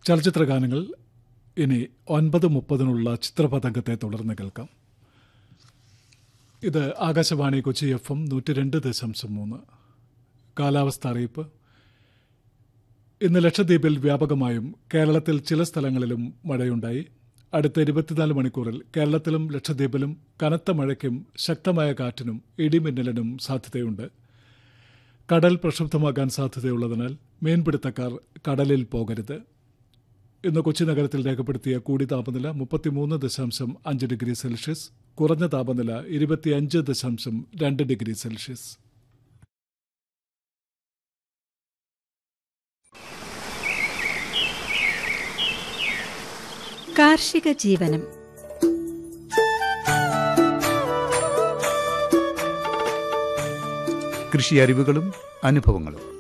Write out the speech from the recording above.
ചലച്ചിത്ര ഗാനങ്ങൾ ഇനി ഒൻപത് മുപ്പതിനുള്ള ചിത്രപതംഗത്തെ തുടർന്ന് കേൾക്കാം ഇത് ആകാശവാണി കൊച്ചി എഫ് എം നൂറ്റി രണ്ട് ദശാംശം മൂന്ന് കാലാവസ്ഥ അറിയിപ്പ് ഇന്ന് ലക്ഷദ്വീപിൽ വ്യാപകമായും കേരളത്തിൽ ചില സ്ഥലങ്ങളിലും മഴയുണ്ടായി അടുത്ത ഇരുപത്തിനാല് മണിക്കൂറിൽ കേരളത്തിലും ലക്ഷദ്വീപിലും കനത്ത മഴയ്ക്കും ശക്തമായ കാറ്റിനും ഇടിമിന്നലിനും സാധ്യതയുണ്ട് കടൽ പ്രക്ഷുബ്ധമാകാൻ സാധ്യതയുള്ളതിനാൽ മീൻപിടുത്തക്കാർ കടലിൽ പോകരുത് ഇന്ന് കൊച്ചി നഗരത്തിൽ രേഖപ്പെടുത്തിയ കൂടി താപനില മുപ്പത്തിമൂന്ന് ദശാംശം അഞ്ച് ഡിഗ്രി സെൽഷ്യസ് കുറഞ്ഞ താപനില ഇരുപത്തിയഞ്ച് ദശാംശം രണ്ട് ഡിഗ്രി സെൽഷ്യസ് കാർഷിക ജീവനം കൃഷി അറിവുകളും അനുഭവങ്ങളും